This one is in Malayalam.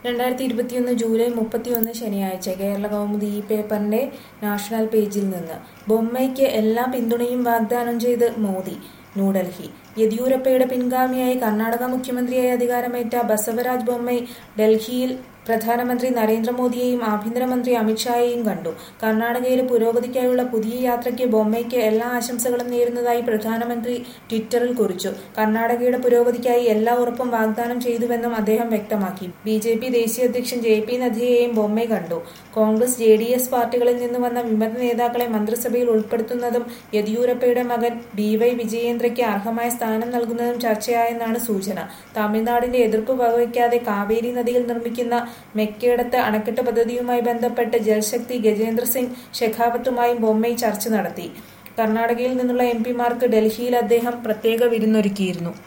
രണ്ടായിരത്തി ഇരുപത്തിയൊന്ന് ജൂലൈ മുപ്പത്തിയൊന്ന് ശനിയാഴ്ച കേരള കൗമുദി ഈ പേപ്പറിന്റെ നാഷണൽ പേജിൽ നിന്ന് ബൊമ്മയ്ക്ക് എല്ലാ പിന്തുണയും വാഗ്ദാനം ചെയ്ത് മോദി ന്യൂഡൽഹി യെദ്യൂരപ്പയുടെ പിൻഗാമിയായി കർണാടക മുഖ്യമന്ത്രിയായി അധികാരമേറ്റ ബസവരാജ് ബൊമ്മൈ ഡൽഹിയിൽ പ്രധാനമന്ത്രി നരേന്ദ്രമോദിയെയും ആഭ്യന്തരമന്ത്രി അമിത്ഷായെയും കണ്ടു കർണാടകയിലെ പുരോഗതിക്കായുള്ള പുതിയ യാത്രയ്ക്ക് ബൊമ്മയ്ക്ക് എല്ലാ ആശംസകളും നേരുന്നതായി പ്രധാനമന്ത്രി ട്വിറ്ററിൽ കുറിച്ചു കർണാടകയുടെ പുരോഗതിക്കായി എല്ലാ ഉറപ്പും വാഗ്ദാനം ചെയ്തുവെന്നും അദ്ദേഹം വ്യക്തമാക്കി ബി ജെ പി ദേശീയ അധ്യക്ഷൻ ജെ പി നദ്ദയെയും ബൊമ്മെ കണ്ടു കോൺഗ്രസ് ജെ ഡി എസ് പാർട്ടികളിൽ നിന്ന് വന്ന വിമത നേതാക്കളെ മന്ത്രിസഭയിൽ ഉൾപ്പെടുത്തുന്നതും യെദ്യൂരപ്പയുടെ മകൻ ബി വൈ വിജയേന്ദ്രയ്ക്ക് അർഹമായ സ്ഥാനം നൽകുന്നതും ചർച്ചയായെന്നാണ് സൂചന തമിഴ്നാടിന്റെ എതിർപ്പ് വകവയ്ക്കാതെ കാവേരി നദിയിൽ നിർമ്മിക്കുന്ന മെക്കേടത്ത് അണക്കെട്ട് പദ്ധതിയുമായി ബന്ധപ്പെട്ട് ജൽശക്തി ഗജേന്ദ്ര സിംഗ് ഷെഖാവത്തുമായും ബൊമ്മൈ ചർച്ച നടത്തി കർണാടകയിൽ നിന്നുള്ള എം പിമാർക്ക് ഡൽഹിയിൽ അദ്ദേഹം പ്രത്യേക വിരുന്നൊരുക്കിയിരുന്നു